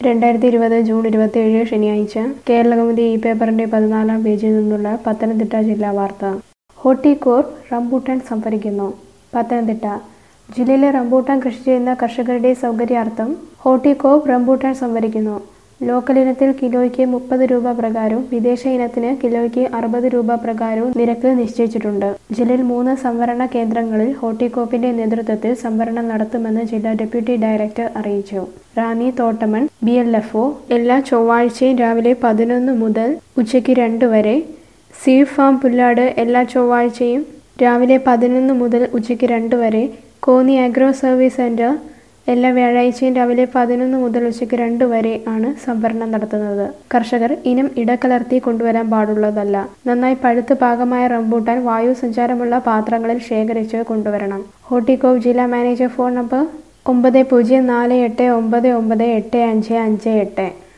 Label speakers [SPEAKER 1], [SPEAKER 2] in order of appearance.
[SPEAKER 1] രണ്ടായിരത്തി ഇരുപത് ജൂൺ ഇരുപത്തിയേഴ് ശനിയാഴ്ച കേരളകൗമുദി ഈ പേപ്പറിന്റെ പതിനാലാം പേജിൽ നിന്നുള്ള പത്തനംതിട്ട ജില്ലാ വാർത്ത ഹോർട്ടികോർ റംബൂട്ടാൻ സംഭരിക്കുന്നു പത്തനംതിട്ട ജില്ലയിലെ റംബൂട്ടാൻ കൃഷി ചെയ്യുന്ന കർഷകരുടെ സൗകര്യാർത്ഥം ഹോർട്ടികോപ്പ് റംബൂട്ടാൻ സംഭരിക്കുന്നു ലോക്കൽ ഇനത്തിൽ കിലോയ്ക്ക് മുപ്പത് രൂപ പ്രകാരവും വിദേശ ഇനത്തിന് കിലോയ്ക്ക് അറുപത് രൂപ പ്രകാരവും നിരക്ക് നിശ്ചയിച്ചിട്ടുണ്ട് ജില്ലയിൽ മൂന്ന് സംവരണ കേന്ദ്രങ്ങളിൽ ഹോർട്ടികോപ്പിന്റെ നേതൃത്വത്തിൽ സംവരണം നടത്തുമെന്ന് ജില്ലാ ഡെപ്യൂട്ടി ഡയറക്ടർ അറിയിച്ചു Ranni Thottamon B L F O എല്ലാ ചൊവ്വാഴ്ചയും രാവിലെ പതിനൊന്ന് മുതൽ ഉച്ചയ്ക്ക് രണ്ട് വരെ സീഡ് ഫാം പുല്ലാട് എല്ലാ ചൊവ്വാഴ്ചയും രാവിലെ പതിനൊന്ന് മുതൽ ഉച്ചയ്ക്ക് രണ്ട് വരെ കോന്നി ആഗ്രോ സർവീസ് സെന്റർ എല്ലാ വ്യാഴാഴ്ചയും രാവിലെ പതിനൊന്ന് മുതൽ ഉച്ചയ്ക്ക് രണ്ട് വരെ ആണ് സംഭരണം നടത്തുന്നത് കർഷകർ ഇനം ഇടകലർത്തി കൊണ്ടുവരാൻ പാടുള്ളതല്ല നന്നായി പഴുത്ത് പാകമായ റംബൂട്ടാൻ വായു സഞ്ചാരമുള്ള പാത്രങ്ങളിൽ ശേഖരിച്ച് കൊണ്ടുവരണം ഹോർട്ടികോവ് ജില്ലാ മാനേജർ ഫോൺ നമ്പർ ഒമ്പത് പൂജ്യം നാല് എട്ട് ഒമ്പത് ഒമ്പത് എട്ട് അഞ്ച് അഞ്ച് എട്ട്